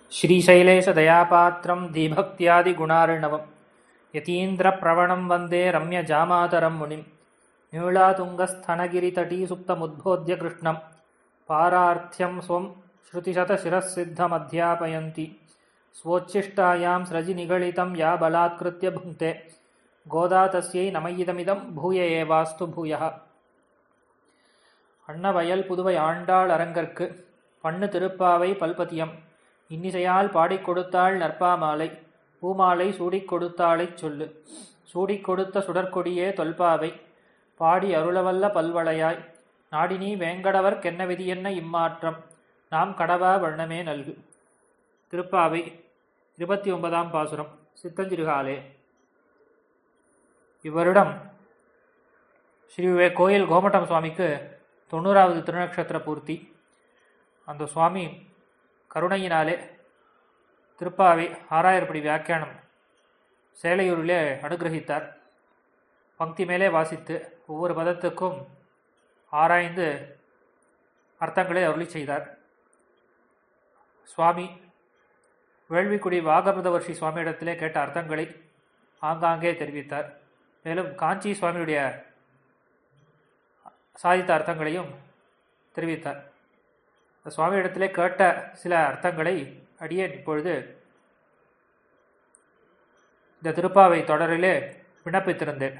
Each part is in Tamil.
श्रीशैलेशदयापात्रं धीभक्त्यादिगुणार्णवं यतीन्द्रप्रवणं वन्दे रम्यजामातरं मुनिं न्यूलातुङ्गस्थनगिरितटीसुप्तमुद्बोध्य कृष्णं पारार्थ्यं स्वं श्रुतिशतशिरःसिद्धमध्यापयन्ति स्वोच्छिष्टायां स्रजिनिगलितं या बलात्कृत्य भुङ्क्ते गोदा तस्यै नमयिदमिदं भूय एवास्तु भूयः அன்னவயல் புதுவை ஆண்டாள் அரங்கற்கு பண்ணு திருப்பாவை பல்பதியம் இன்னிசையால் பாடிக் கொடுத்தாள் நற்பாமாலை பூமாலை சூடிக் கொடுத்தாளைச் சொல்லு சூடிக் கொடுத்த சுடற்கொடியே தொல்பாவை பாடி அருளவல்ல பல்வளையாய் நாடினி வேங்கடவர் கென்ன விதியென்ன இம்மாற்றம் நாம் கடவா வண்ணமே நல்கு திருப்பாவை இருபத்தி ஒன்பதாம் பாசுரம் சித்தஞ்சிறுகாலே இவ்வருடம் ஸ்ரீ வே கோயில் கோமட்டம் சுவாமிக்கு தொண்ணூறாவது திருநக்ஷத்திர பூர்த்தி அந்த சுவாமி கருணையினாலே திருப்பாவை ஆறாயிரப்படி வியாக்கியானம் சேலையூரிலே அனுகிரகித்தார் பக்தி மேலே வாசித்து ஒவ்வொரு பதத்துக்கும் ஆராய்ந்து அர்த்தங்களை அருளி செய்தார் சுவாமி வேள்விக்குடி வாகபிரதவர்ஷி சுவாமியிடத்திலே கேட்ட அர்த்தங்களை ஆங்காங்கே தெரிவித்தார் மேலும் காஞ்சி சுவாமியுடைய சாதித்த அர்த்தங்களையும் தெரிவித்தார் சுவாமியிடத்திலே கேட்ட சில அர்த்தங்களை அடியேன் இப்பொழுது இந்த திருப்பாவை தொடரிலே விண்ணப்பித்திருந்தேன்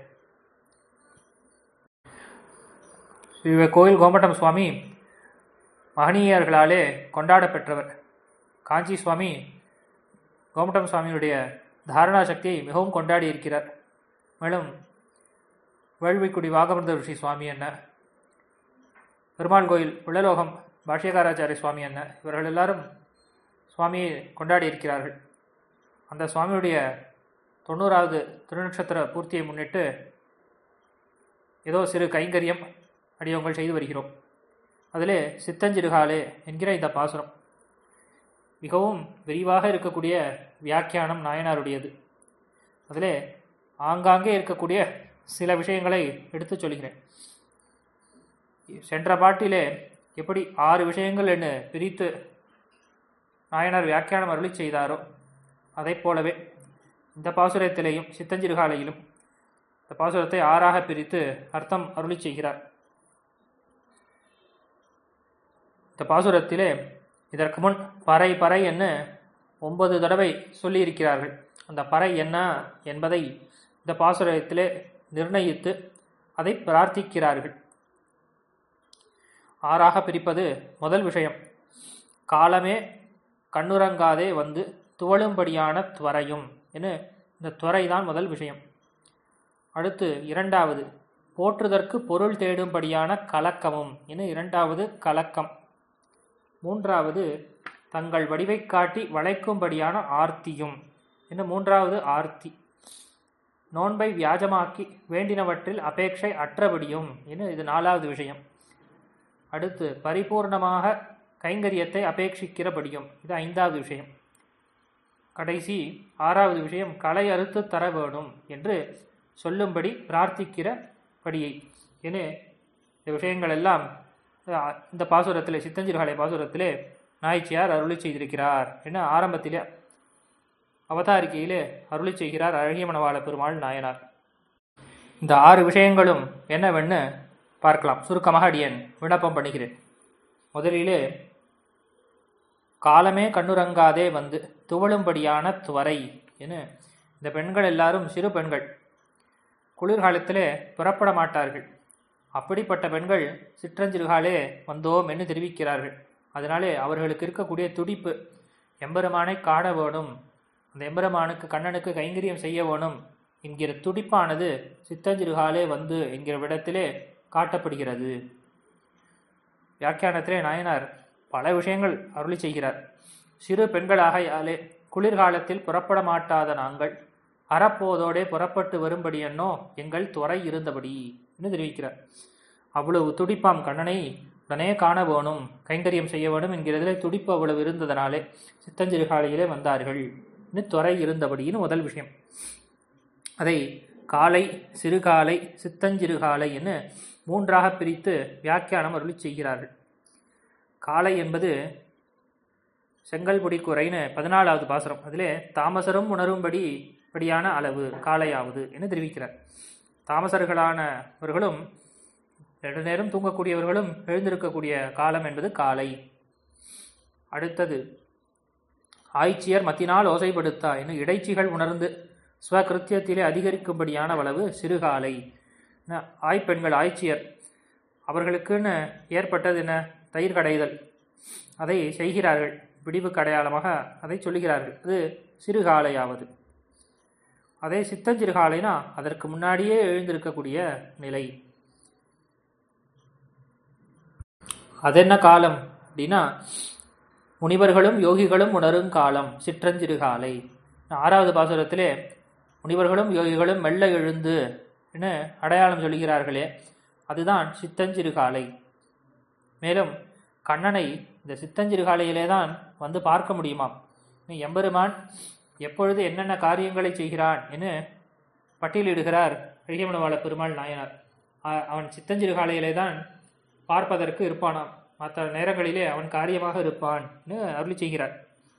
ஸ்ரீ கோயில் கோமட்டம் சுவாமி மகனீயர்களாலே கொண்டாட பெற்றவர் காஞ்சி சுவாமி கோமட்டம் சுவாமியுடைய தாரணா சக்தியை மிகவும் கொண்டாடி இருக்கிறார் மேலும் வேள்விக்குடி வாகமிருத ரிஷி சுவாமி என்ன பெருமாள் கோயில் உள்ளலோகம் பாஷ்யகாராச்சாரிய சுவாமி என்ன இவர்கள் எல்லாரும் சுவாமியை கொண்டாடி இருக்கிறார்கள் அந்த சுவாமியுடைய தொண்ணூறாவது திருநட்சத்திர பூர்த்தியை முன்னிட்டு ஏதோ சிறு கைங்கரியம் அடியவங்கள் செய்து வருகிறோம் அதிலே சித்தஞ்சிறுகாலே என்கிற இந்த பாசுரம் மிகவும் விரிவாக இருக்கக்கூடிய வியாக்கியானம் நாயனாருடையது அதிலே ஆங்காங்கே இருக்கக்கூடிய சில விஷயங்களை எடுத்துச் சொல்கிறேன் சென்ற பாட்டிலே எப்படி ஆறு விஷயங்கள் என்று பிரித்து நாயனார் வியாக்கியானம் அருளி செய்தாரோ அதை போலவே இந்த பாசுரத்திலேயும் சித்தஞ்சிறுகாலையிலும் இந்த பாசுரத்தை ஆறாக பிரித்து அர்த்தம் அருளி செய்கிறார் இந்த பாசுரத்திலே இதற்கு முன் பறை பறை என்று ஒன்பது தடவை சொல்லியிருக்கிறார்கள் அந்த பறை என்ன என்பதை இந்த பாசுரத்திலே நிர்ணயித்து அதை பிரார்த்திக்கிறார்கள் ஆறாக பிரிப்பது முதல் விஷயம் காலமே கண்ணுறங்காதே வந்து துவளும்படியான துவரையும் என இந்த துறை தான் முதல் விஷயம் அடுத்து இரண்டாவது போற்றுதற்கு பொருள் தேடும்படியான கலக்கமும் என இரண்டாவது கலக்கம் மூன்றாவது தங்கள் வடிவை காட்டி வளைக்கும்படியான ஆர்த்தியும் என மூன்றாவது ஆர்த்தி நோன்பை வியாஜமாக்கி வேண்டினவற்றில் அபேட்சை அற்றபடியும் என இது நாலாவது விஷயம் அடுத்து பரிபூர்ணமாக கைங்கரியத்தை அபேட்சிக்கிறபடியும் இது ஐந்தாவது விஷயம் கடைசி ஆறாவது விஷயம் களை அறுத்து தர வேணும் என்று சொல்லும்படி பிரார்த்திக்கிற படியை என இந்த விஷயங்கள் எல்லாம் இந்த பாசுரத்திலே சித்தஞ்சிறுகாலை பாசுரத்திலே நாய்ச்சியார் அருளி செய்திருக்கிறார் என ஆரம்பத்திலே அவதாரிக்கையிலே அருளி செய்கிறார் அழகிய மணவாள பெருமாள் நாயனார் இந்த ஆறு விஷயங்களும் என்னவென்னு பார்க்கலாம் சுருக்கமாக அடியேன் விண்ணப்பம் பண்ணுகிறேன் முதலிலே காலமே கண்ணுறங்காதே வந்து துவளும்படியான துவரை என இந்த பெண்கள் எல்லாரும் சிறு பெண்கள் குளிர்காலத்திலே புறப்பட மாட்டார்கள் அப்படிப்பட்ட பெண்கள் சிற்றஞ்சிறுகாலே வந்தோம் என்று தெரிவிக்கிறார்கள் அதனாலே அவர்களுக்கு இருக்கக்கூடிய துடிப்பு எம்பெருமானை காண வேணும் அந்த எம்பெருமானுக்கு கண்ணனுக்கு கைங்கரியம் செய்ய வேணும் என்கிற துடிப்பானது சித்தஞ்சிறுகாலே வந்து என்கிற விடத்திலே காட்டப்படுகிறது வியாக்கியானத்திலே நாயனார் பல விஷயங்கள் அருளி செய்கிறார் சிறு பெண்களாக யாலே குளிர்காலத்தில் புறப்பட மாட்டாத நாங்கள் அறப்போதோடே புறப்பட்டு வரும்படி என்னோ எங்கள் துறை இருந்தபடி என்று தெரிவிக்கிறார் அவ்வளவு துடிப்பாம் கண்ணனை உடனே காண வேணும் கைங்கரியம் செய்ய வேணும் என்கிறதிலே துடிப்பு அவ்வளவு இருந்ததனாலே சித்தஞ்சிறுகாலையிலே வந்தார்கள் இன்னும் துறை இருந்தபடின்னு முதல் விஷயம் அதை காலை சிறுகாலை சித்தஞ்சிறுகாலை என்று மூன்றாக பிரித்து வியாக்கியானம் அருளி செய்கிறார்கள் காலை என்பது செங்கல் குறைன்னு பதினாலாவது பாசுரம் அதிலே தாமசரும் உணரும்படி படியான அளவு காலையாவது என்று தெரிவிக்கிறார் தாமசர்களானவர்களும் ரெண்டு நேரம் தூங்கக்கூடியவர்களும் எழுந்திருக்கக்கூடிய காலம் என்பது காலை அடுத்தது ஆய்ச்சியர் மத்தினால் ஓசைப்படுத்தா என்னும் இடைச்சிகள் உணர்ந்து ஸ்வகிருத்தியத்திலே அதிகரிக்கும்படியான அளவு சிறுகாலை என்ன, ஆய்ப்பெண்கள் ஆய்ச்சியர் அவர்களுக்குன்னு ஏற்பட்டது என்ன தயிர் கடைதல் அதை செய்கிறார்கள் விடிவு கடையாளமாக அதை சொல்லுகிறார்கள் அது சிறுகாலையாவது அதே சித்தஞ்சிறுகாலைனா அதற்கு முன்னாடியே எழுந்திருக்கக்கூடிய நிலை அதென்ன காலம் அப்படின்னா முனிவர்களும் யோகிகளும் உணரும் காலம் சிற்றஞ்சிறுகாலை ஆறாவது பாசுரத்திலே முனிவர்களும் யோகிகளும் மெல்ல எழுந்து என்று அடையாளம் சொல்கிறார்களே அதுதான் சித்தஞ்சிறுகாலை மேலும் கண்ணனை இந்த சித்தஞ்சிறுகாலையிலே தான் வந்து பார்க்க முடியுமாம் இனி எம்பெருமான் எப்பொழுது என்னென்ன காரியங்களை செய்கிறான் என்று பட்டியலிடுகிறார் அழகியமனவாள பெருமாள் நாயனார் அ- அவன் சித்தஞ்சிறுகாலையிலே தான் பார்ப்பதற்கு இருப்பானாம் மற்ற நேரங்களிலே அவன் காரியமாக இருப்பான்னு அருளி செய்கிறார்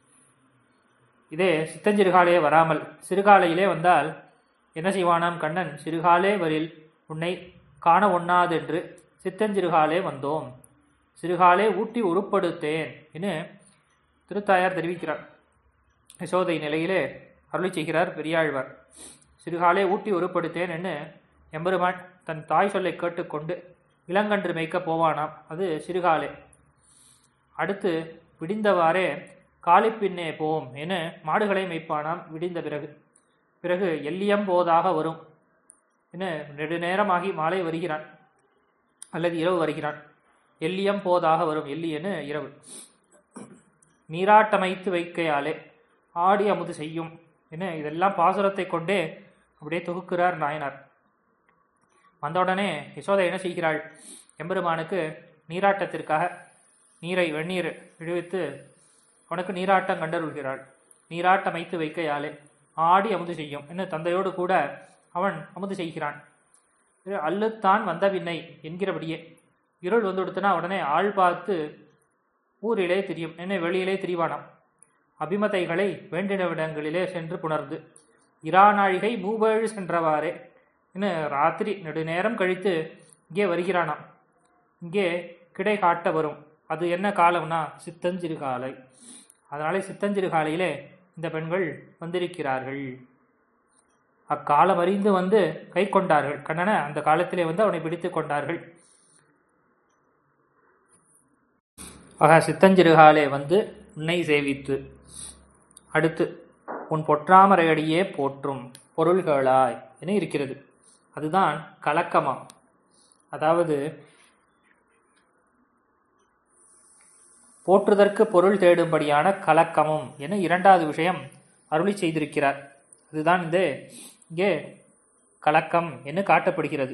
இதே சித்தஞ்சிறுகாலையே வராமல் சிறுகாலையிலே வந்தால் என்ன செய்வானாம் கண்ணன் சிறுகாலே வரில் உன்னை காண ஒண்ணாதென்று சித்தஞ்சிறுகாலே வந்தோம் சிறுகாலே ஊட்டி உருப்படுத்தேன் என்று திருத்தாயார் தெரிவிக்கிறார் யசோதை நிலையிலே அருளி செய்கிறார் பெரியாழ்வார் சிறுகாலே ஊட்டி உருப்படுத்தேன் என்று எம்பெருமான் தன் தாய் சொல்லை கேட்டுக்கொண்டு இளங்கன்று மேய்க்க போவானாம் அது சிறுகாலே அடுத்து விடிந்தவாறே காலிப்பின்னே போம் என மாடுகளை மேய்ப்பானாம் விடிந்த பிறகு பிறகு எல்லியம் போதாக வரும் என நெடுநேரமாகி மாலை வருகிறான் அல்லது இரவு வருகிறான் எல்லியம் போதாக வரும் எல்லியனு இரவு நீராட்டமைத்து வைக்கையாலே ஆடி அமுது செய்யும் என இதெல்லாம் பாசுரத்தை கொண்டே அப்படியே தொகுக்கிறார் நாயனார் வந்தவுடனே யசோதை என்ன செய்கிறாள் எம்பெருமானுக்கு நீராட்டத்திற்காக நீரை வெந்நீர் விடுவித்து அவனுக்கு நீராட்டம் கண்டருள்கிறாள் நீராட்டம் வைத்து வைக்கையாலே ஆடி அமுது செய்யும் என்று தந்தையோடு கூட அவன் அமுது செய்கிறான் இது அல்லுத்தான் வந்த பின்னை என்கிறபடியே இருள் வந்து கொடுத்தனா உடனே ஆள் பார்த்து ஊரிலே திரியும் என்ன வெளியிலே திரிவானாம் அபிமதைகளை வேண்டினவிடங்களிலே சென்று புணர்ந்து இராநாழிகை மூவேழு சென்றவாறே இன்னும் ராத்திரி நெடுநேரம் கழித்து இங்கே வருகிறானாம் இங்கே கிடை காட்ட வரும் அது என்ன காலம்னா சித்தஞ்சிறு காலை அதனாலே சித்தஞ்சிறு காலையிலே இந்த பெண்கள் வந்திருக்கிறார்கள் அக்காலம் அறிந்து வந்து கை கொண்டார்கள் கண்ணனை அந்த காலத்திலே வந்து அவனை பிடித்து கொண்டார்கள் ஆக சித்தஞ்சிறுகாலே வந்து உன்னை சேவித்து அடுத்து உன் பொற்றாமரையடியே போற்றும் பொருள்களாய் என இருக்கிறது அதுதான் கலக்கமா அதாவது போற்றுதற்கு பொருள் தேடும்படியான கலக்கமும் என இரண்டாவது விஷயம் அருளி செய்திருக்கிறார் அதுதான் இந்த இங்கே கலக்கம் என்று காட்டப்படுகிறது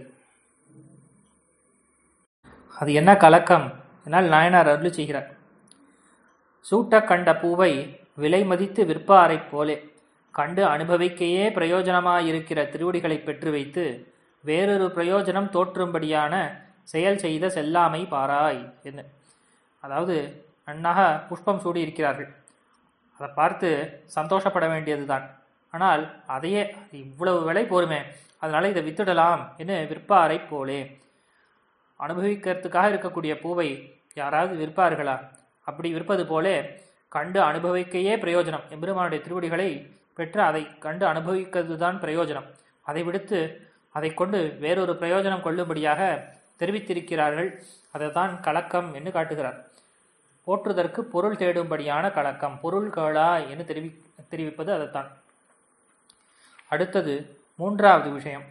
அது என்ன கலக்கம் என்னால் நாயனார் அருளி செய்கிறார் சூட்ட கண்ட பூவை விலை மதித்து விற்பாரைப் போலே கண்டு அனுபவிக்கையே பிரயோஜனமாயிருக்கிற திருவடிகளை பெற்று வைத்து வேறொரு பிரயோஜனம் தோற்றும்படியான செயல் செய்த செல்லாமை பாராய் என்ன அதாவது நன்னாக புஷ்பம் சூடி இருக்கிறார்கள் அதை பார்த்து சந்தோஷப்பட வேண்டியதுதான் ஆனால் அதையே இவ்வளவு விலை போருமே அதனால இதை வித்துடலாம் என்று விற்பாரை போலே அனுபவிக்கிறதுக்காக இருக்கக்கூடிய பூவை யாராவது விற்பார்களா அப்படி விற்பது போலே கண்டு அனுபவிக்கையே பிரயோஜனம் எம்பெருமானுடைய திருவடிகளை பெற்று அதை கண்டு அனுபவிக்கிறது தான் பிரயோஜனம் அதை விடுத்து அதை கொண்டு வேறொரு பிரயோஜனம் கொள்ளும்படியாக தெரிவித்திருக்கிறார்கள் அதை தான் கலக்கம் என்று காட்டுகிறார் போற்றுதற்கு பொருள் தேடும்படியான கலக்கம் பொருள் கேளா என்று தெரிவி தெரிவிப்பது அதைத்தான் அடுத்தது மூன்றாவது விஷயம்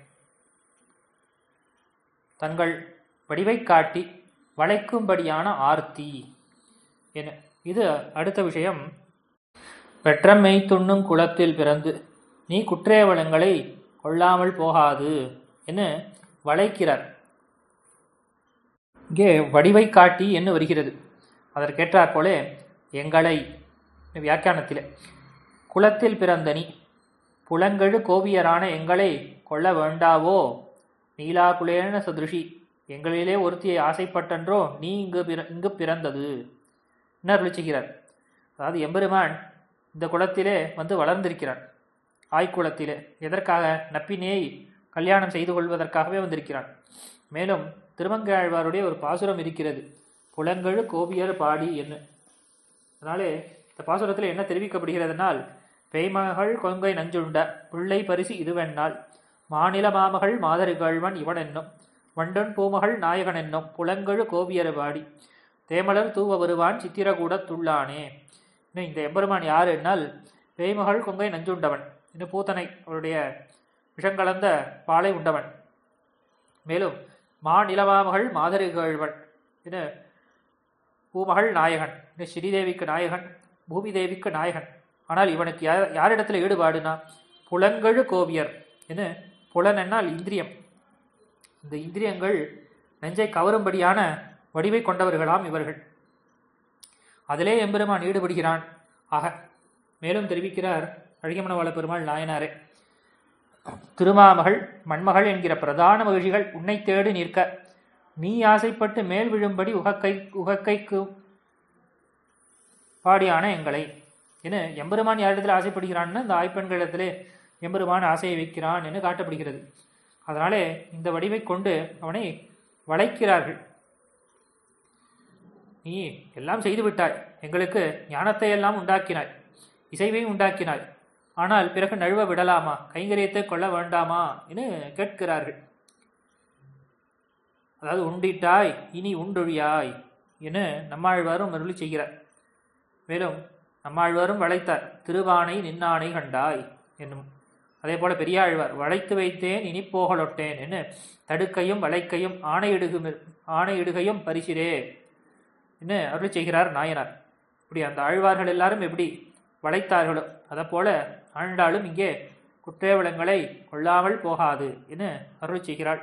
தங்கள் வடிவை காட்டி வளைக்கும்படியான ஆர்த்தி என இது அடுத்த விஷயம் வெற்றம் மெய்த்துண்ணும் குளத்தில் பிறந்து நீ குற்றேவலங்களை கொள்ளாமல் போகாது என வளைக்கிறார் இங்கே வடிவை காட்டி என்று வருகிறது அதற்கேற்றாற் போலே எங்களை வியாக்கியானத்தில் குலத்தில் பிறந்த நீ புலங்கெழு கோபியரான எங்களை கொள்ள வேண்டாவோ நீலாகுலேன சதுருஷி எங்களிலே ஒருத்தியை ஆசைப்பட்டன்றோ நீ இங்கு பிற இங்கு பிறந்தது என்ன அருளிச்சுகிறார் அதாவது எம்பெருமான் இந்த குளத்திலே வந்து வளர்ந்திருக்கிறான் ஆய்க்குளத்திலே எதற்காக நப்பினேய் கல்யாணம் செய்து கொள்வதற்காகவே வந்திருக்கிறான் மேலும் திருமங்கையாழ்வாருடைய ஒரு பாசுரம் இருக்கிறது புலங்கழு கோபியர் பாடி என்ன அதனாலே இந்த பாசுரத்தில் என்ன தெரிவிக்கப்படுகிறதுனால் பேய்மகள் கொங்கை நஞ்சுண்ட பிள்ளை பரிசு இதுவென்னால் மாநில மாமகள் மாதரிகழ்வன் இவன் என்னும் வண்டன் பூமகள் நாயகன் என்னும் புலங்கழு கோபியர் பாடி தேமலர் தூவ வருவான் சித்திரகூட துள்ளானே இன்னும் இந்த எம்பெருமான் யார் என்னால் பேய்மகள் கொங்கை நஞ்சுண்டவன் இன்னும் பூத்தனை அவருடைய விஷங்கலந்த பாலை உண்டவன் மேலும் மா நிலவாமகள் மாதரி கேழ்வன் இது பூமகள் நாயகன் இது ஸ்ரீதேவிக்கு நாயகன் பூமி தேவிக்கு நாயகன் ஆனால் இவனுக்கு யார் யாரிடத்தில் ஈடுபாடுனா புலங்கழு கோவியர் என்ன புலன் என்னால் இந்திரியம் இந்த இந்திரியங்கள் நெஞ்சை கவரும்படியான வடிவை கொண்டவர்களாம் இவர்கள் அதிலே எம்பெருமான் ஈடுபடுகிறான் ஆக மேலும் தெரிவிக்கிறார் அழகியமனவாள பெருமாள் நாயனாரே திருமாமகள் மண்மகள் என்கிற பிரதான மகிழ்ச்சிகள் உன்னை தேடி நிற்க நீ ஆசைப்பட்டு மேல் விழும்படி உகக்கை உகக்கைக்கு பாடியான எங்களை என எம்பெருமான் யாரிடத்தில் ஆசைப்படுகிறான்னு இந்த ஆய்ப்பெண்களிடத்திலே எம்பெருமான் ஆசையை வைக்கிறான் என்று காட்டப்படுகிறது அதனாலே இந்த வடிவை கொண்டு அவனை வளைக்கிறார்கள் நீ எல்லாம் செய்து விட்டாய் எங்களுக்கு ஞானத்தை எல்லாம் உண்டாக்கினாய் இசைவையும் உண்டாக்கினாய் ஆனால் பிறகு நழுவ விடலாமா கைங்கரியத்தை கொள்ள வேண்டாமா என்று கேட்கிறார்கள் அதாவது உண்டிட்டாய் இனி உண்டொழியாய் என நம்மாழ்வாரும் அருளி செய்கிறார் மேலும் நம்மாழ்வாரும் வளைத்தார் திருவானை நின்னானை கண்டாய் என்னும் அதே போல பெரியாழ்வார் வளைத்து வைத்தேன் இனி போகலொட்டேன் என்று தடுக்கையும் வளைக்கையும் ஆணையிடுகு ஆணையிடுகையும் பரிசிரே என்று அருள் செய்கிறார் நாயனார் இப்படி அந்த ஆழ்வார்கள் எல்லாரும் எப்படி வளைத்தார்களோ அதை போல ஆண்டாலும் இங்கே குற்றேவலங்களை கொள்ளாமல் போகாது என்று அருள் செய்கிறாள்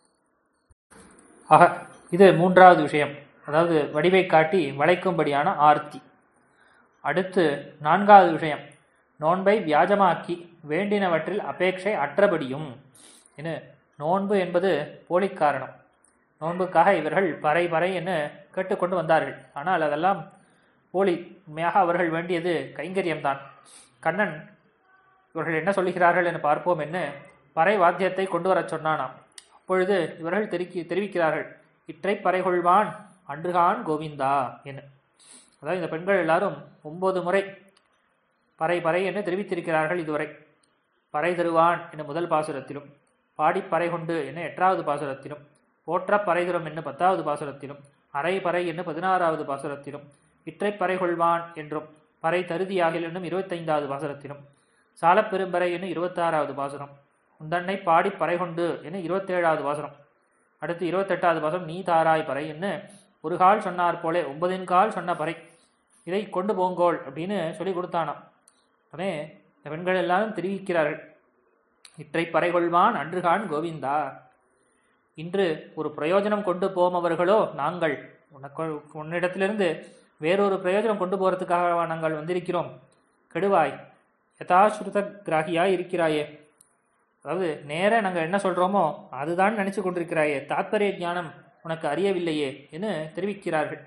ஆக இது மூன்றாவது விஷயம் அதாவது வடிவை காட்டி வளைக்கும்படியான ஆர்த்தி அடுத்து நான்காவது விஷயம் நோன்பை வியாஜமாக்கி வேண்டினவற்றில் அபேட்சை அற்றபடியும் என நோன்பு என்பது போலிக்காரணம் நோன்புக்காக இவர்கள் பறை பறை என்று கேட்டுக்கொண்டு வந்தார்கள் ஆனால் அதெல்லாம் போலி உண்மையாக அவர்கள் வேண்டியது கைங்கரியம்தான் கண்ணன் இவர்கள் என்ன சொல்லுகிறார்கள் என்று பார்ப்போம் என்று பறை வாத்தியத்தை கொண்டு வரச் சொன்னானாம் அப்பொழுது இவர்கள் தெரிக்கி தெரிவிக்கிறார்கள் இற்றை பறை கொள்வான் அன்றுகான் கோவிந்தா என்று அதாவது இந்த பெண்கள் எல்லாரும் ஒன்பது முறை பறை பறை என்று தெரிவித்திருக்கிறார்கள் இதுவரை பறை தருவான் என முதல் பாசுரத்திலும் பாடி பறை கொண்டு என எட்டாவது பாசுரத்திலும் போற்ற பறைதுரம் என்ன பத்தாவது பாசுரத்திலும் அரை பறை என்ன பதினாறாவது பாசுரத்திலும் இற்றை பறை கொள்வான் என்றும் பறை தருதியாகில் என்னும் இருபத்தைந்தாவது பாசுரத்திலும் சாலப்பெரும்பறை என்னும் இருபத்தாறாவது பாசுரம் உந்தன்னை பாடி பறை கொண்டு என இருபத்தேழாவது பாசுரம் அடுத்து இருபத்தெட்டாவது பாசுரம் நீ தாராய் பறை என்ன ஒரு கால் சொன்னார் போலே ஒன்பதின் கால் சொன்ன பறை இதை கொண்டு போங்கோள் அப்படின்னு சொல்லி கொடுத்தானாம் உடனே இந்த பெண்கள் எல்லாரும் தெரிவிக்கிறார்கள் இற்றை பறை கொள்வான் அன்றுகான் கோவிந்தா இன்று ஒரு பிரயோஜனம் கொண்டு போமவர்களோ நாங்கள் உனக்கு உன்னிடத்திலிருந்து வேறொரு பிரயோஜனம் கொண்டு போகிறதுக்காக நாங்கள் வந்திருக்கிறோம் கெடுவாய் யதாஸ்ருத கிராகியாய் இருக்கிறாயே அதாவது நேர நாங்கள் என்ன சொல்கிறோமோ அதுதான் நினச்சி கொண்டிருக்கிறாயே தாத்பரிய ஞானம் உனக்கு அறியவில்லையே என்று தெரிவிக்கிறார்கள்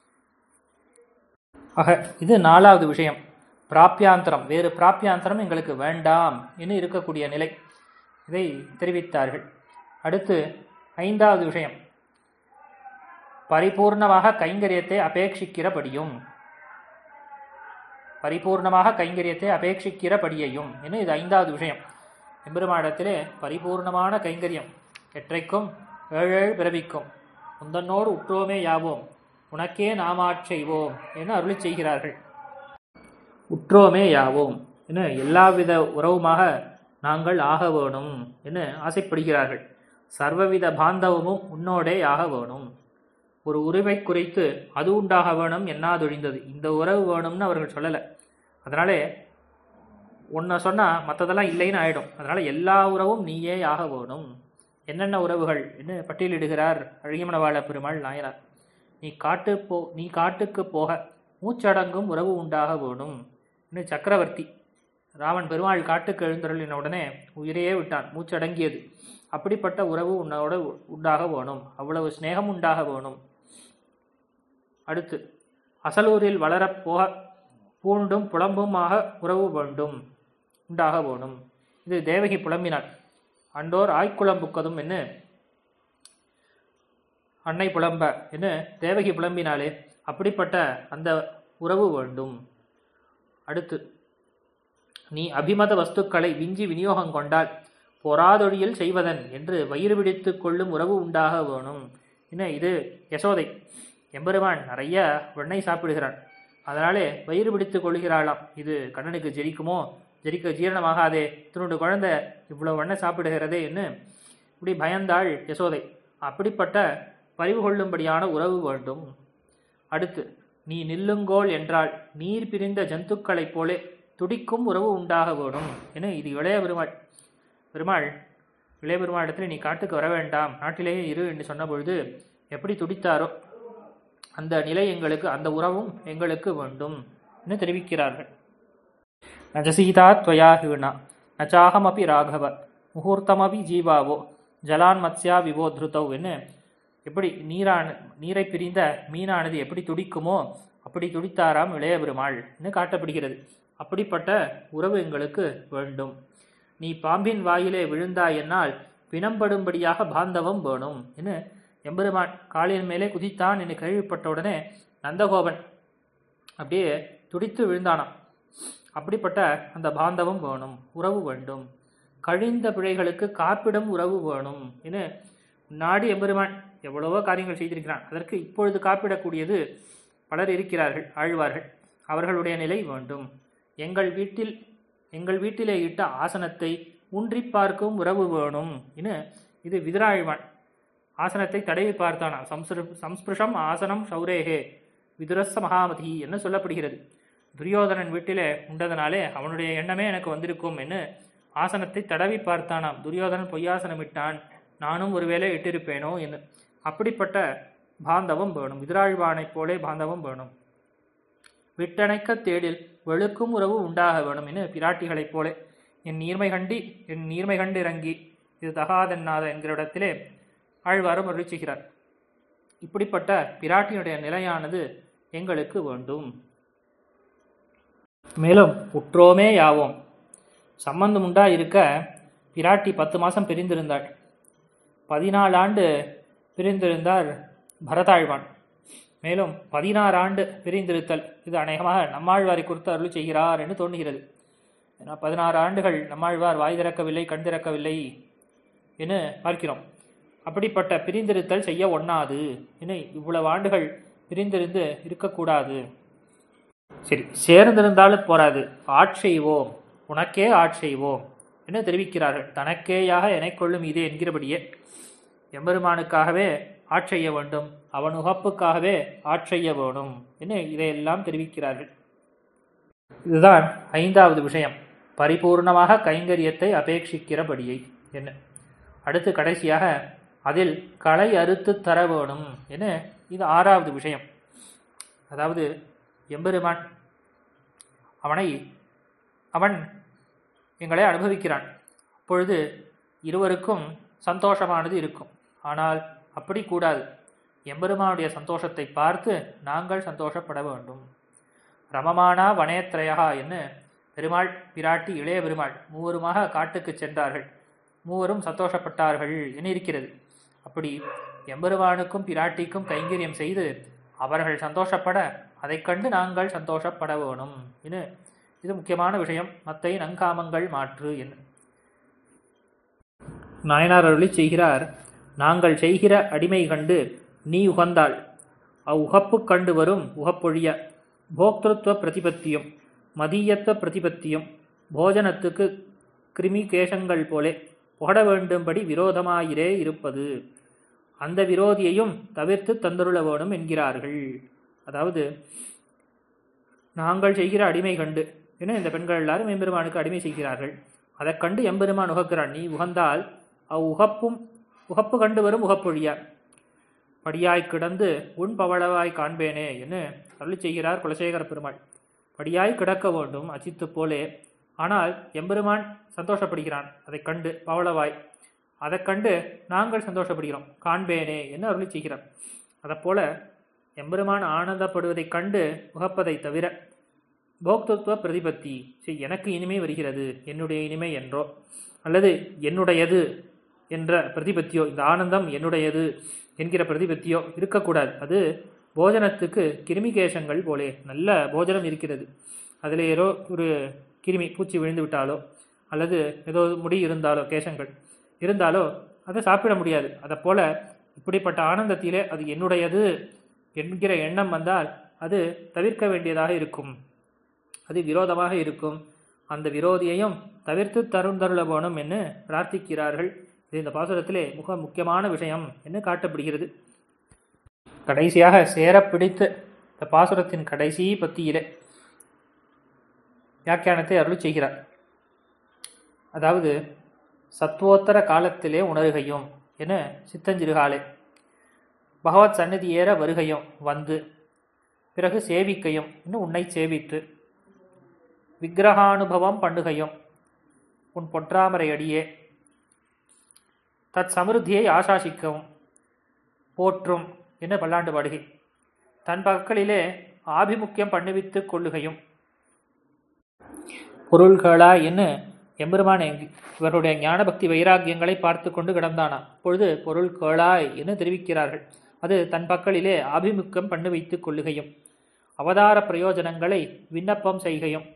ஆக இது நாலாவது விஷயம் பிராப்பியாந்தரம் வேறு பிராப்பியாந்தரம் எங்களுக்கு வேண்டாம் என்று இருக்கக்கூடிய நிலை இதை தெரிவித்தார்கள் அடுத்து ஐந்தாவது விஷயம் பரிபூர்ணமாக கைங்கரியத்தை அபேட்சிக்கிறபடியும் பரிபூர்ணமாக கைங்கரியத்தை அபேட்சிக்கிறபடியையும் என்று இது ஐந்தாவது விஷயம் எம்பெருமாடத்திலே பரிபூர்ணமான கைங்கரியம் எற்றைக்கும் ஏழேழு பிறவிக்கும் உந்தன்னோடு உற்றோமே யாவோம் உனக்கே நாமாட்செய்வோம் என அருளி செய்கிறார்கள் உற்றோமே யாவோம் என எல்லாவித உறவுமாக நாங்கள் ஆக வேணும் என ஆசைப்படுகிறார்கள் சர்வவித பாந்தவமும் உன்னோடே ஆக வேணும் ஒரு உறவை குறித்து அது உண்டாக வேணும் என்னாதொழிந்தது இந்த உறவு வேணும்னு அவர்கள் சொல்லலை அதனாலே ஒன்றை சொன்னால் மற்றதெல்லாம் இல்லைன்னு ஆயிடும் அதனால எல்லா உறவும் நீயே ஆக வேணும் என்னென்ன உறவுகள் என்று பட்டியலிடுகிறார் அழகியமனவாள பெருமாள் நாயனார் நீ காட்டு போ நீ காட்டுக்கு போக மூச்சடங்கும் உறவு உண்டாக வேணும் இன்னும் சக்கரவர்த்தி ராமன் பெருமாள் காட்டுக்கு எழுந்தருளின உடனே உயிரையே விட்டான் மூச்சடங்கியது அப்படிப்பட்ட உறவு உன்னோட உண்டாக வேணும் அவ்வளவு சிநேகம் உண்டாக வேணும் அடுத்து அசலூரில் வளரப் போக பூண்டும் புலம்புமாக உறவு வேண்டும் உண்டாக வேணும் இது தேவகி புலம்பினாள் அண்டோர் ஆய்க்குளம்புக்கதும் என்ன அன்னை புலம்ப என்ன தேவகி புலம்பினாலே அப்படிப்பட்ட அந்த உறவு வேண்டும் அடுத்து நீ அபிமத வஸ்துக்களை விஞ்சி விநியோகம் கொண்டால் பொறாதொழியில் செய்வதன் என்று வயிறு பிடித்து கொள்ளும் உறவு உண்டாக வேணும் என்ன இது யசோதை எம்பெருமான் நிறைய வெண்ணெய் சாப்பிடுகிறான் அதனாலே வயிறு பிடித்து கொள்கிறாளாம் இது கண்ணனுக்கு ஜெரிக்குமோ ஜெரிக்க ஜீரணமாகாதே திருண்டு குழந்தை இவ்வளவு வெண்ணெய் சாப்பிடுகிறதே என்று இப்படி பயந்தாள் யசோதை அப்படிப்பட்ட பரிவு கொள்ளும்படியான உறவு வேண்டும் அடுத்து நீ நில்லுங்கோல் என்றால் நீர் பிரிந்த ஜந்துக்களைப் போலே துடிக்கும் உறவு உண்டாக வேணும் என இது இளைய பெருமாள் பெருமாள் இளைய பெருமாளிடத்தில் நீ காட்டுக்கு வர வேண்டாம் நாட்டிலேயே இரு என்று சொன்ன பொழுது எப்படி துடித்தாரோ அந்த நிலை எங்களுக்கு அந்த உறவும் எங்களுக்கு வேண்டும் என்று தெரிவிக்கிறார்கள் நஜசீதா துவயா ஹீணா நச்சாகமபி ராகவ முகூர்த்தமபி ஜீவாவோ ஜலான் மத்ஸ்யா விவோ திருத்தவ் என்ன எப்படி நீரான நீரை பிரிந்த மீனானது எப்படி துடிக்குமோ அப்படி துடித்தாராம் இளைய பெருமாள்னு காட்டப்படுகிறது அப்படிப்பட்ட உறவு எங்களுக்கு வேண்டும் நீ பாம்பின் வாயிலே விழுந்தாய் என்னால் பிணம்படும்படியாக பாந்தவம் வேணும் என்று எம்பெருமான் காலின் மேலே குதித்தான் என்று கேள்விப்பட்ட உடனே நந்தகோபன் அப்படியே துடித்து விழுந்தானாம் அப்படிப்பட்ட அந்த பாந்தவம் வேணும் உறவு வேண்டும் கழிந்த பிழைகளுக்கு காப்பிடும் உறவு வேணும் என்று முன்னாடி எம்பெருமான் எவ்வளவோ காரியங்கள் செய்திருக்கிறான் அதற்கு இப்பொழுது காப்பிடக்கூடியது பலர் இருக்கிறார்கள் ஆழ்வார்கள் அவர்களுடைய நிலை வேண்டும் எங்கள் வீட்டில் எங்கள் வீட்டிலே இட்ட ஆசனத்தை ஊன்றி பார்க்கும் உறவு வேணும் என்று இது விதுராழ்வான் ஆசனத்தை தடவி பார்த்தானா சம்ஸ்ரு சம்ஸ்பிருஷம் ஆசனம் சௌரேகே விதுரஸ்ஸ மகாமதி என்று சொல்லப்படுகிறது துரியோதனன் வீட்டிலே உண்டதனாலே அவனுடைய எண்ணமே எனக்கு வந்திருக்கும் என்று ஆசனத்தை தடவி பார்த்தானாம் துரியோதனன் பொய்யாசனம் இட்டான் நானும் ஒருவேளை இட்டிருப்பேனோ என்று அப்படிப்பட்ட பாந்தவம் வேணும் விதிராழ்வானைப் போலே பாந்தவம் வேணும் விட்டணைக்க தேடில் வெளுக்கும் உறவு உண்டாக வேணும் என பிராட்டிகளைப் போலே என் நீர்மை கண்டி என் நீர்மை கண்டு இறங்கி இது தகாதென்னாத என்கிற இடத்திலே ஆழ்வாரும் அருளி செய்கிறார் இப்படிப்பட்ட பிராட்டியுடைய நிலையானது எங்களுக்கு வேண்டும் மேலும் உற்றோமே யாவோம் சம்பந்தம் உண்டா இருக்க பிராட்டி பத்து மாதம் பிரிந்திருந்தாள் பதினாலு ஆண்டு பிரிந்திருந்தார் பரதாழ்வான் மேலும் பதினாறு ஆண்டு பிரிந்திருத்தல் இது அநேகமாக நம்மாழ்வாரை குறித்து அருள் செய்கிறார் என்று தோன்றுகிறது ஏன்னா பதினாறு ஆண்டுகள் நம்மாழ்வார் வாய் திறக்கவில்லை கண் திறக்கவில்லை என்று பார்க்கிறோம் அப்படிப்பட்ட பிரிந்திருத்தல் செய்ய ஒண்ணாது என இவ்வளவு ஆண்டுகள் பிரிந்திருந்து இருக்கக்கூடாது சரி சேர்ந்திருந்தாலும் போராது ஆட்செய்வோம் உனக்கே ஆட்செய்வோம் என்று தெரிவிக்கிறார்கள் தனக்கேயாக எனைக்கொள்ளும் இது என்கிறபடியே எம்பெருமானுக்காகவே ஆட்செய்ய வேண்டும் அவன் உகப்புக்காகவே ஆட்செய்ய வேணும் என்று இதையெல்லாம் தெரிவிக்கிறார்கள் இதுதான் ஐந்தாவது விஷயம் பரிபூர்ணமாக கைங்கரியத்தை அபேட்சிக்கிறபடியை என்ன அடுத்து கடைசியாக அதில் களை அறுத்து தர வேணும் என இது ஆறாவது விஷயம் அதாவது எம்பெருமான் அவனை அவன் எங்களை அனுபவிக்கிறான் அப்பொழுது இருவருக்கும் சந்தோஷமானது இருக்கும் ஆனால் அப்படி கூடாது எம்பெருமானுடைய சந்தோஷத்தை பார்த்து நாங்கள் சந்தோஷப்பட வேண்டும் ரமமானா வனேத்ரயா என்று பெருமாள் பிராட்டி இளைய பெருமாள் மூவருமாக காட்டுக்கு சென்றார்கள் மூவரும் சந்தோஷப்பட்டார்கள் என இருக்கிறது அப்படி எம்பெருமானுக்கும் பிராட்டிக்கும் கைங்கரியம் செய்து அவர்கள் சந்தோஷப்பட அதைக் கண்டு நாங்கள் சந்தோஷப்பட வேணும் என இது முக்கியமான விஷயம் மத்தை நங்காமங்கள் மாற்று என்று நாயனார் அருளி செய்கிறார் நாங்கள் செய்கிற அடிமை கண்டு நீ உகந்தாள் அவ்வுகப்பு கண்டு வரும் உகப்பொழிய போக்திருத்துவ பிரதிபத்தியும் மதியத்துவ பிரதிபத்தியும் போஜனத்துக்கு கிருமி கேசங்கள் போலே புகட வேண்டும்படி விரோதமாயிரே இருப்பது அந்த விரோதியையும் தவிர்த்து தந்தருள வேணும் என்கிறார்கள் அதாவது நாங்கள் செய்கிற அடிமை கண்டு என இந்த பெண்கள் எல்லாரும் எம்பெருமானுக்கு அடிமை செய்கிறார்கள் அதைக் கண்டு எம்பெருமான் உகக்கிறான் நீ உகந்தால் அவ் உகப்பும் உகப்பு கண்டு வரும் உகப்பொழிய படியாய் கிடந்து உன் பவளவாய் காண்பேனே என்று அருளி செய்கிறார் குலசேகர பெருமாள் படியாய் கிடக்க வேண்டும் அச்சித்து போலே ஆனால் எம்பெருமான் சந்தோஷப்படுகிறான் அதைக் கண்டு பவளவாய் அதைக் கண்டு நாங்கள் சந்தோஷப்படுகிறோம் காண்பேனே என்று அருளி செய்கிறார் அதைப்போல எம்பெருமான் ஆனந்தப்படுவதைக் கண்டு உகப்பதை தவிர போக்தத்துவ பிரதிபத்தி சரி எனக்கு இனிமை வருகிறது என்னுடைய இனிமை என்றோ அல்லது என்னுடையது என்ற பிரதிபத்தியோ இந்த ஆனந்தம் என்னுடையது என்கிற பிரதிபத்தியோ இருக்கக்கூடாது அது போஜனத்துக்கு கிருமிகேசங்கள் போலே நல்ல போஜனம் இருக்கிறது அதில் ஏதோ ஒரு கிருமி பூச்சி விழுந்து விட்டாலோ அல்லது ஏதோ முடி இருந்தாலோ கேசங்கள் இருந்தாலோ அதை சாப்பிட முடியாது அதை போல இப்படிப்பட்ட ஆனந்தத்திலே அது என்னுடையது என்கிற எண்ணம் வந்தால் அது தவிர்க்க வேண்டியதாக இருக்கும் அது விரோதமாக இருக்கும் அந்த விரோதியையும் தவிர்த்து தருந்தருள வேணும் என்று பிரார்த்திக்கிறார்கள் இது இந்த பாசுரத்திலே மிக முக்கியமான விஷயம் என்று காட்டப்படுகிறது கடைசியாக சேர பிடித்து இந்த பாசுரத்தின் கடைசி பத்தியிலே வியாக்கியானத்தை அருளி செய்கிறார் அதாவது சத்வோத்தர காலத்திலே உணர்கையும் என சித்தஞ்சிறுகாலே பகவத் சந்நிதி ஏற வருகையும் வந்து பிறகு சேவிக்கையும் இன்னும் உன்னை சேவித்து விக்கிரகானுபவம் பண்ணுகையும் உன் பொற்றாமரை அடியே தத் சமிருத்தியை ஆசாசிக்கவும் போற்றும் என்று பல்லாண்டு பாடுகை தன் பக்கலிலே ஆபிமுக்கியம் பண்ணுவித்து கொள்ளுகையும் பொருள்களா என்று எம்பெருமான் இவருடைய ஞான பக்தி வைராக்கியங்களை பார்த்து கொண்டு கிடந்தானா அப்பொழுது பொருள் கேளாய் என்று தெரிவிக்கிறார்கள் அது தன் பக்கலிலே ஆபிமுக்கம் பண்ணி வைத்துக் கொள்ளுகையும் அவதார பிரயோஜனங்களை விண்ணப்பம் செய்கையும்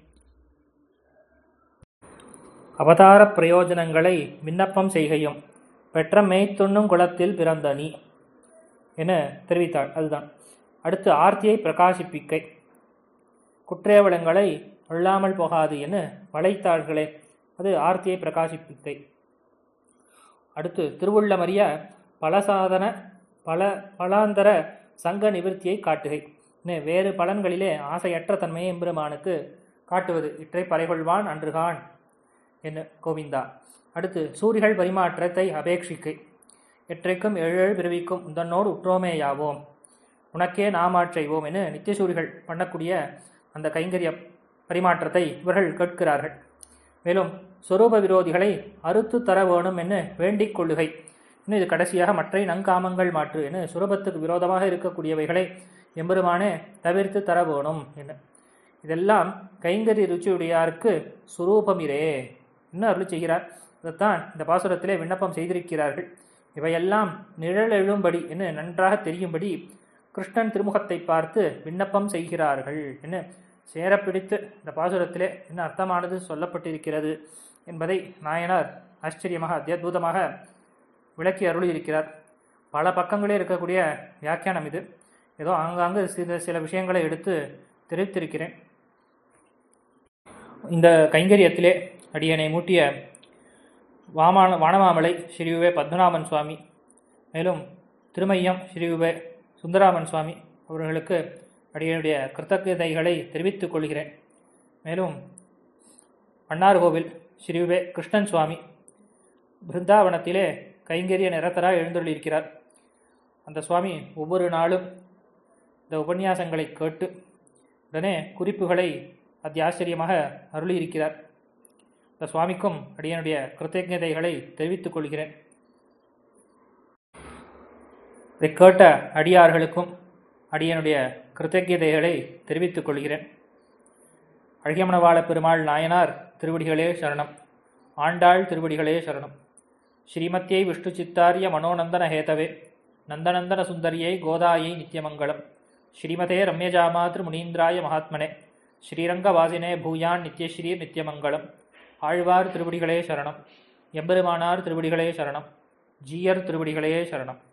அவதார பிரயோஜனங்களை விண்ணப்பம் செய்கையும் பெற்ற மெய்த்துண்ணும் குலத்தில் பிறந்த நீ என தெரிவித்தாள் அதுதான் அடுத்து ஆர்த்தியை பிரகாசிப்பிக்கை குற்றேவலங்களை கொள்ளாமல் போகாது என வளைத்தாள்களே அது ஆர்த்தியை பிரகாசிப்பிக்கை அடுத்து திருவுள்ளமறிய பலசாதன பல பலாந்தர சங்க நிவர்த்தியை காட்டுகை இன்னும் வேறு பலன்களிலே ஆசையற்ற தன்மையை எம்பெருமானுக்கு காட்டுவது இற்றை பறைகொள்வான் அன்றுகான் என்ன கோவிந்தா அடுத்து சூரிகள் பரிமாற்றத்தை அபேட்சிக்கை எற்றைக்கும் ஏழேழு பிறவிக்கும் உந்தன்னோடு உற்றோமேயாவோம் உனக்கே நாமாற் செய்வோம் என நித்தியசூரிகள் பண்ணக்கூடிய அந்த கைங்கரிய பரிமாற்றத்தை இவர்கள் கேட்கிறார்கள் மேலும் சொரூப விரோதிகளை அறுத்து தர வேணும் என்று வேண்டிக் கொள்ளுகை இன்னும் இது கடைசியாக மற்ற நங்காமங்கள் மாற்று என சுரூபத்துக்கு விரோதமாக இருக்கக்கூடியவைகளை எம்பெருமானே தவிர்த்து தர வேணும் என்ன இதெல்லாம் கைங்கரி ருச்சியுடையாருக்கு சுரூபமிரே இன்னும் அருள் செய்கிறார் இதைத்தான் இந்த பாசுரத்திலே விண்ணப்பம் செய்திருக்கிறார்கள் இவையெல்லாம் நிழல் எழும்படி என்று நன்றாக தெரியும்படி கிருஷ்ணன் திருமுகத்தை பார்த்து விண்ணப்பம் செய்கிறார்கள் என்ன சேரப்பிடித்து இந்த பாசுரத்திலே என்ன அர்த்தமானது சொல்லப்பட்டிருக்கிறது என்பதை நாயனார் ஆச்சரியமாக அத்தியுதமாக விளக்கி அருளியிருக்கிறார் பல பக்கங்களே இருக்கக்கூடிய வியாக்கியானம் இது ஏதோ ஆங்காங்கு சில சில விஷயங்களை எடுத்து தெரிவித்திருக்கிறேன் இந்த கைங்கரியத்திலே அடியனை மூட்டிய வாமான வானமாமலை ஸ்ரீயுவே பத்மநாபன் சுவாமி மேலும் திருமையம் ஸ்ரீயுவே சுந்தராமன் சுவாமி அவர்களுக்கு அடியனுடைய கிருத்தஜதைகளை தெரிவித்துக் கொள்கிறேன் மேலும் மன்னார்கோவில் ஸ்ரீயுவே கிருஷ்ணன் சுவாமி பிருந்தாவனத்திலே கைங்கரிய நிரத்தராக எழுந்துள்ளிருக்கிறார் அந்த சுவாமி ஒவ்வொரு நாளும் இந்த உபன்யாசங்களை கேட்டு உடனே குறிப்புகளை அத்தியாச்சரியமாக அருளியிருக்கிறார் இந்த சுவாமிக்கும் அடியனுடைய கிருத்தஜதைகளை தெரிவித்துக் கொள்கிறேன் இதை கேட்ட அடியார்களுக்கும் அடியனுடைய கிருத்தஜதைகளை தெரிவித்துக் கொள்கிறேன் அழகியமனவாள பெருமாள் நாயனார் திருவடிகளே சரணம் ஆண்டாள் திருவடிகளே சரணம் ஸ்ரீமத்தியை விஷ்ணு சித்தாரிய மனோநந்தன ஹேதவே நந்தநந்தன சுந்தரியை கோதாயை நித்தியமங்கலம் ஸ்ரீமதே ரம்யஜாமாத்ரு முனீந்திராய மகாத்மனே ஸ்ரீரங்கவாசினே பூயான் நித்யஸ்ரீ நித்தியமங்கலம் ஆழ்வார் திருவடிகளே சரணம் எம்பெருமானார் திருவடிகளே சரணம் ஜீயர் திருவடிகளே சரணம்